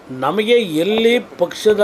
ನಮಗೆ ಎಲ್ಲಿ ಪಕ್ಷದ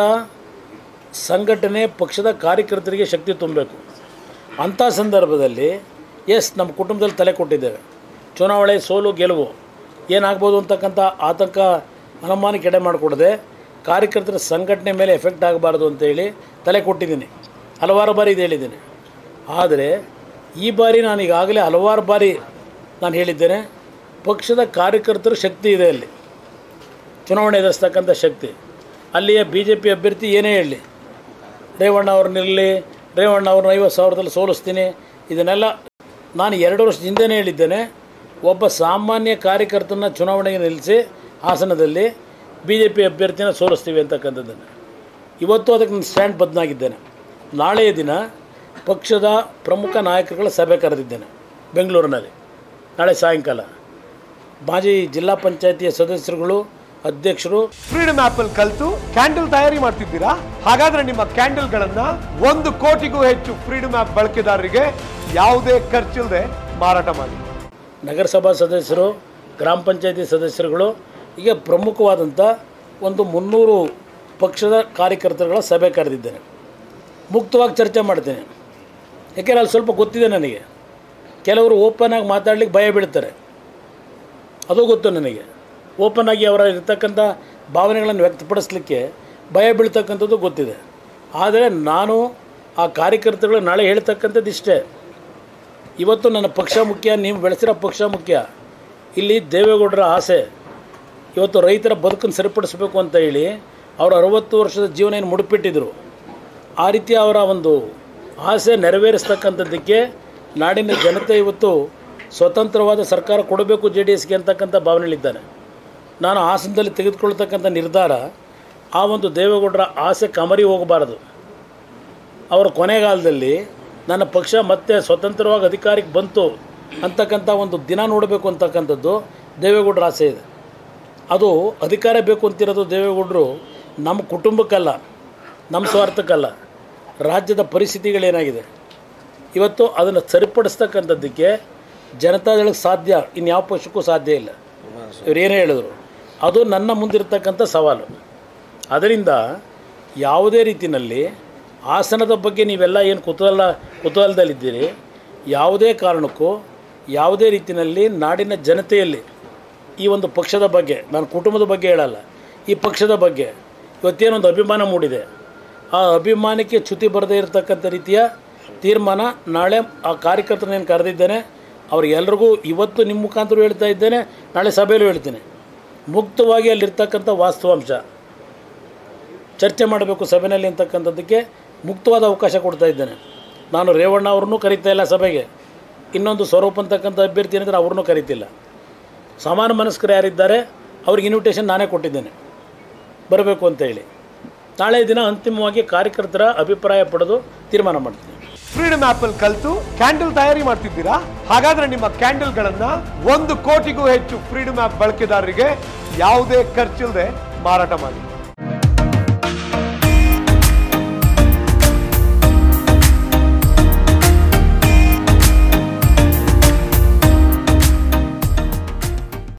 ಸಂಘಟನೆ ಪಕ್ಷದ ಕಾರ್ಯಕರ್ತರಿಗೆ ಶಕ್ತಿ ತುಂಬಬೇಕು ಅಂಥ ಸಂದರ್ಭದಲ್ಲಿ ಎಸ್ ನಮ್ಮ ಕುಟುಂಬದಲ್ಲಿ ತಲೆ ಕೊಟ್ಟಿದ್ದೇವೆ ಚುನಾವಣೆ ಸೋಲು ಗೆಲುವು ಏನಾಗ್ಬೋದು ಅಂತಕ್ಕಂಥ ಆತಂಕ ಅನುಮಾನಕ್ಕೆ ಎಡೆ ಮಾಡಿಕೊಡದೆ ಕಾರ್ಯಕರ್ತರ ಸಂಘಟನೆ ಮೇಲೆ ಎಫೆಕ್ಟ್ ಆಗಬಾರ್ದು ಅಂತೇಳಿ ತಲೆ ಕೊಟ್ಟಿದ್ದೀನಿ ಹಲವಾರು ಬಾರಿ ಇದು ಹೇಳಿದ್ದೀನಿ ಆದರೆ ಈ ಬಾರಿ ನಾನು ಈಗಾಗಲೇ ಹಲವಾರು ಬಾರಿ ನಾನು ಹೇಳಿದ್ದೇನೆ ಪಕ್ಷದ ಕಾರ್ಯಕರ್ತರ ಶಕ್ತಿ ಇದೆ ಅಲ್ಲಿ ಚುನಾವಣೆ ಎದುರಿಸ್ತಕ್ಕಂಥ ಶಕ್ತಿ ಅಲ್ಲಿಯ ಬಿ ಜೆ ಪಿ ಅಭ್ಯರ್ಥಿ ಏನೇ ಹೇಳಲಿ ರೇವಣ್ಣ ಅವ್ರನ್ನಿರಲಿ ರೇವಣ್ಣ ಅವ್ರನ್ನ ಐವತ್ತು ಸಾವಿರದಲ್ಲಿ ಸೋಲಿಸ್ತೀನಿ ಇದನ್ನೆಲ್ಲ ನಾನು ಎರಡು ವರ್ಷದ ಹಿಂದೆನೇ ಹೇಳಿದ್ದೇನೆ ಒಬ್ಬ ಸಾಮಾನ್ಯ ಕಾರ್ಯಕರ್ತನ ಚುನಾವಣೆಗೆ ನಿಲ್ಲಿಸಿ ಹಾಸನದಲ್ಲಿ ಬಿ ಜೆ ಪಿ ಅಭ್ಯರ್ಥಿನ ಸೋಲಿಸ್ತೀವಿ ಅಂತಕ್ಕಂಥದ್ದನ್ನು ಇವತ್ತು ಅದಕ್ಕೆ ನಾನು ಸ್ಟ್ಯಾಂಡ್ ಬದಲಾಗಿದ್ದೇನೆ ನಾಳೆಯ ದಿನ ಪಕ್ಷದ ಪ್ರಮುಖ ನಾಯಕರುಗಳ ಸಭೆ ಕರೆದಿದ್ದೇನೆ ಬೆಂಗಳೂರಿನಲ್ಲಿ ನಾಳೆ ಸಾಯಂಕಾಲ ಮಾಜಿ ಜಿಲ್ಲಾ ಪಂಚಾಯತಿಯ ಸದಸ್ಯರುಗಳು ಅಧ್ಯಕ್ಷರು ಫ್ರೀಡಮ್ ಆಪ್ ಅಲ್ಲಿ ಕಲ್ತು ಕ್ಯಾಂಡಲ್ ತಯಾರಿ ಮಾಡ್ತಿದ್ದೀರಾ ಹಾಗಾದ್ರೆ ನಿಮ್ಮ ಕ್ಯಾಂಡಲ್ ಗಳನ್ನ ಒಂದು ಕೋಟಿಗೂ ಹೆಚ್ಚು ಫ್ರೀಡಮ್ ಆಪ್ ಬಳಕೆದಾರರಿಗೆ ಯಾವುದೇ ಖರ್ಚಿಲ್ಲದೆ ಮಾರಾಟ ಮಾಡಿ ನಗರಸಭಾ ಸದಸ್ಯರು ಗ್ರಾಮ ಪಂಚಾಯತಿ ಸದಸ್ಯರುಗಳು ಹೀಗೆ ಪ್ರಮುಖವಾದಂಥ ಒಂದು ಮುನ್ನೂರು ಪಕ್ಷದ ಕಾರ್ಯಕರ್ತರುಗಳ ಸಭೆ ಕರೆದಿದ್ದೇನೆ ಮುಕ್ತವಾಗಿ ಚರ್ಚೆ ಮಾಡ್ತೇನೆ ಯಾಕೆಂದರೆ ಅಲ್ಲಿ ಸ್ವಲ್ಪ ಗೊತ್ತಿದೆ ನನಗೆ ಕೆಲವರು ಓಪನ್ ಆಗಿ ಮಾತಾಡ್ಲಿಕ್ಕೆ ಭಯ ಬೀಳ್ತಾರೆ ಅದು ಗೊತ್ತು ನನಗೆ ಓಪನ್ ಆಗಿ ಅವರ ಇರ್ತಕ್ಕಂಥ ಭಾವನೆಗಳನ್ನು ವ್ಯಕ್ತಪಡಿಸಲಿಕ್ಕೆ ಭಯ ಬೀಳ್ತಕ್ಕಂಥದ್ದು ಗೊತ್ತಿದೆ ಆದರೆ ನಾನು ಆ ಕಾರ್ಯಕರ್ತರುಗಳು ನಾಳೆ ಹೇಳ್ತಕ್ಕಂಥದ್ದು ಇಷ್ಟೇ ಇವತ್ತು ನನ್ನ ಪಕ್ಷ ಮುಖ್ಯ ನೀವು ಬೆಳೆಸಿರೋ ಪಕ್ಷ ಮುಖ್ಯ ಇಲ್ಲಿ ದೇವೇಗೌಡರ ಆಸೆ ಇವತ್ತು ರೈತರ ಬದುಕನ್ನು ಸರಿಪಡಿಸಬೇಕು ಅಂತ ಹೇಳಿ ಅವರು ಅರವತ್ತು ವರ್ಷದ ಜೀವನ ಏನು ಮುಡುಪಿಟ್ಟಿದ್ರು ಆ ರೀತಿ ಅವರ ಒಂದು ಆಸೆ ನೆರವೇರಿಸ್ತಕ್ಕಂಥದ್ದಕ್ಕೆ ನಾಡಿನ ಜನತೆ ಇವತ್ತು ಸ್ವತಂತ್ರವಾದ ಸರ್ಕಾರ ಕೊಡಬೇಕು ಜೆ ಡಿ ಎಸ್ಗೆ ಅಂತಕ್ಕಂಥ ಭಾವನೆಯಲ್ಲಿದ್ದಾನೆ ನಾನು ಹಾಸನದಲ್ಲಿ ತೆಗೆದುಕೊಳ್ತಕ್ಕಂಥ ನಿರ್ಧಾರ ಆ ಒಂದು ದೇವೇಗೌಡರ ಆಸೆ ಕಮರಿ ಹೋಗಬಾರದು ಅವರ ಕೊನೆಗಾಲದಲ್ಲಿ ನನ್ನ ಪಕ್ಷ ಮತ್ತೆ ಸ್ವತಂತ್ರವಾಗಿ ಅಧಿಕಾರಕ್ಕೆ ಬಂತು ಅಂತಕ್ಕಂಥ ಒಂದು ದಿನ ನೋಡಬೇಕು ಅಂತಕ್ಕಂಥದ್ದು ದೇವೇಗೌಡರ ಆಸೆ ಇದೆ ಅದು ಅಧಿಕಾರ ಬೇಕು ಅಂತಿರೋದು ದೇವೇಗೌಡರು ನಮ್ಮ ಕುಟುಂಬಕ್ಕಲ್ಲ ನಮ್ಮ ಸ್ವಾರ್ಥಕ್ಕಲ್ಲ ರಾಜ್ಯದ ಪರಿಸ್ಥಿತಿಗಳೇನಾಗಿದೆ ಇವತ್ತು ಅದನ್ನು ಸರಿಪಡಿಸ್ತಕ್ಕಂಥದ್ದಕ್ಕೆ ಜನತಾದಳಕ್ಕೆ ಸಾಧ್ಯ ಇನ್ಯಾವ ಪಕ್ಷಕ್ಕೂ ಸಾಧ್ಯ ಇಲ್ಲ ಇವ್ರು ಏನೇ ಹೇಳಿದ್ರು ಅದು ನನ್ನ ಮುಂದಿರ್ತಕ್ಕಂಥ ಸವಾಲು ಅದರಿಂದ ಯಾವುದೇ ರೀತಿಯಲ್ಲಿ ಆಸನದ ಬಗ್ಗೆ ನೀವೆಲ್ಲ ಏನು ಕುತೂಹಲ ಕುತೂಹಲದಲ್ಲಿದ್ದೀರಿ ಯಾವುದೇ ಕಾರಣಕ್ಕೂ ಯಾವುದೇ ರೀತಿಯಲ್ಲಿ ನಾಡಿನ ಜನತೆಯಲ್ಲಿ ಈ ಒಂದು ಪಕ್ಷದ ಬಗ್ಗೆ ನಾನು ಕುಟುಂಬದ ಬಗ್ಗೆ ಹೇಳಲ್ಲ ಈ ಪಕ್ಷದ ಬಗ್ಗೆ ಇವತ್ತೇನೊಂದು ಅಭಿಮಾನ ಮೂಡಿದೆ ಆ ಅಭಿಮಾನಕ್ಕೆ ಚ್ಯುತಿ ಬರದೇ ಇರತಕ್ಕಂಥ ರೀತಿಯ ತೀರ್ಮಾನ ನಾಳೆ ಆ ಕಾರ್ಯಕರ್ತರನ್ನೇನು ಕರೆದಿದ್ದೇನೆ ಅವ್ರಿಗೆಲ್ರಿಗೂ ಇವತ್ತು ನಿಮ್ಮ ಮುಖಾಂತರ ಹೇಳ್ತಾ ಇದ್ದೇನೆ ನಾಳೆ ಸಭೆಯಲ್ಲೂ ಹೇಳ್ತೀನಿ ಮುಕ್ತವಾಗಿ ಅಲ್ಲಿರ್ತಕ್ಕಂಥ ವಾಸ್ತವಾಂಶ ಚರ್ಚೆ ಮಾಡಬೇಕು ಸಭೆಯಲ್ಲಿ ಅಂತಕ್ಕಂಥದ್ದಕ್ಕೆ ಮುಕ್ತವಾದ ಅವಕಾಶ ಕೊಡ್ತಾ ಇದ್ದೇನೆ ನಾನು ರೇವಣ್ಣ ಅವ್ರನ್ನೂ ಕರೀತಾ ಇಲ್ಲ ಸಭೆಗೆ ಇನ್ನೊಂದು ಸ್ವರೂಪ್ ಅಂತಕ್ಕಂಥ ಅಭ್ಯರ್ಥಿ ಏನಿದ್ರೆ ಅವ್ರನ್ನೂ ಕರೀತಿಲ್ಲ ಸಮಾನ ಮನಸ್ಕರು ಯಾರಿದ್ದಾರೆ ಅವ್ರಿಗೆ ಇನ್ವಿಟೇಷನ್ ನಾನೇ ಕೊಟ್ಟಿದ್ದೇನೆ ಬರಬೇಕು ಅಂತ ಹೇಳಿ ನಾಳೆ ದಿನ ಅಂತಿಮವಾಗಿ ಕಾರ್ಯಕರ್ತರ ಅಭಿಪ್ರಾಯ ಪಡೆದು ತೀರ್ಮಾನ ಮಾಡ್ತೀನಿ ಫ್ರೀಡಮ್ ಆಪ್ ಅಲ್ಲಿ ಕಲ್ತು ಕ್ಯಾಂಡಲ್ ತಯಾರಿ ಮಾಡ್ತಿದ್ದೀರಾ ಹಾಗಾದ್ರೆ ನಿಮ್ಮ ಕ್ಯಾಂಡಲ್ ಗಳನ್ನ ಒಂದು ಕೋಟಿಗೂ ಹೆಚ್ಚು ಫ್ರೀಡಮ್ ಆಪ್ ಬಳಕೆದಾರರಿಗೆ ಯಾವುದೇ ಖರ್ಚಿಲ್ಲದೆ ಮಾರಾಟ ಮಾಡಿ